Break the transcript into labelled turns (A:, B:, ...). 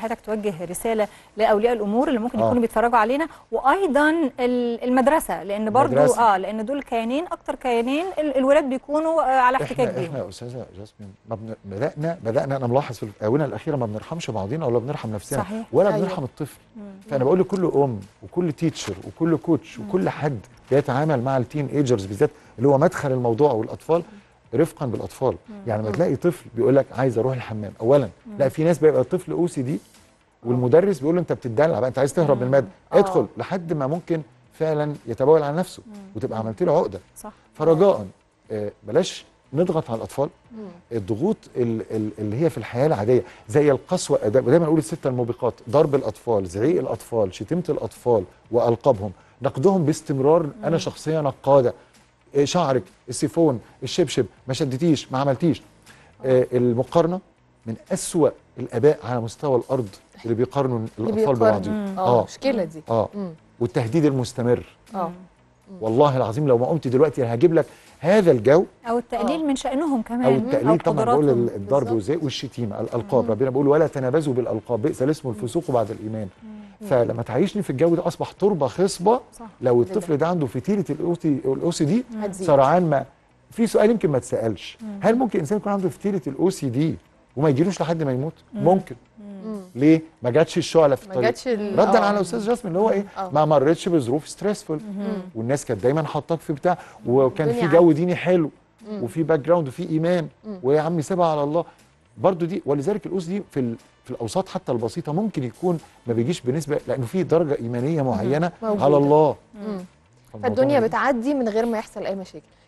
A: حضرتك توجه رساله لاولياء الامور اللي ممكن
B: آه.
A: يكونوا بيتفرجوا علينا وايضا ال- المدرسه لان برضو
B: المدرسة.
A: اه لان دول كيانين اكتر كيانين ال- الولاد بيكونوا آه على احتكاك
B: احنا
A: بيهم
B: احنا يا استاذه جاسمين ما بن... بدانا بدانا انا ملاحظ في الاونه الاخيره ما بنرحمش بعضينا ولا بنرحم نفسنا
A: صحيح.
B: ولا
C: أيوة.
B: بنرحم الطفل فانا بقول لكل ام وكل تيتشر وكل كوتش وكل حد بيتعامل مع التين ايجرز بالذات اللي هو مدخل الموضوع والاطفال رفقا بالاطفال يعني لما تلاقي طفل بيقول لك عايز اروح الحمام اولا لا في ناس بيبقى الطفل او سي دي والمدرس بيقول له انت بتدلع بقى انت عايز تهرب من الماده
C: آه.
B: ادخل لحد ما ممكن فعلا يتبول على نفسه وتبقى عملت له عقده
A: صح
B: فرجاء آه، بلاش نضغط على الاطفال الضغوط ال- ال- اللي هي في الحياه العاديه زي القسوه دا- دايما اقول السته الموبقات ضرب الاطفال زعيق الاطفال شتيمه الاطفال والقابهم نقدهم باستمرار انا شخصيا نقاده آه، شعرك السيفون الشبشب ما شدتيش ما عملتيش آه، المقارنه من أسوأ الاباء على مستوى الارض اللي بيقارنوا
C: اللي
B: الاطفال
C: بيقارنوا.
B: ببعضهم
C: اه
B: اه
C: المشكله دي
B: اه
C: مم.
B: والتهديد المستمر
C: اه
B: والله العظيم لو ما قمت دلوقتي أنا هجيب لك هذا الجو
A: او التقليل
C: آه.
A: من شانهم كمان
B: او التقليد طبعا بقول
A: قدراتهم.
B: الضرب
C: بالظبط.
B: وزي والشتيمه الالقاب ربنا بيقول ولا تنابزوا بالالقاب بئس الاسم الفسوق بعد الايمان فلما تعيشني في الجو ده اصبح تربه خصبه
A: صح.
B: لو الطفل ده عنده فتيله الاو سي دي
C: هتزيد.
B: سرعان ما في سؤال يمكن ما تسالش هل ممكن انسان يكون عنده فتيله الاو سي دي وما يجيلوش لحد ما يموت ممكن
C: مم.
B: ليه ما جاتش الشعله في
C: ما
B: الطريق
C: جاتش ال-
B: ردا
C: آه.
B: على استاذ جاسمين اللي هو ايه
C: آه.
B: ما مرتش بظروف ستريسفول والناس كانت دايما حاطاك في بتاع وكان في
C: الدنيا
B: جو ديني حلو وفي باك جراوند وفي ايمان ويا عمي سيبها على الله برضو دي ولذلك الأس دي في ال- في الاوساط حتى البسيطه ممكن يكون ما بيجيش بنسبه لانه في درجه ايمانيه معينه
C: موجودة.
B: على الله
C: مم.
B: فالموضوع
C: فالدنيا
B: ده-
C: بتعدي من غير ما يحصل اي مشاكل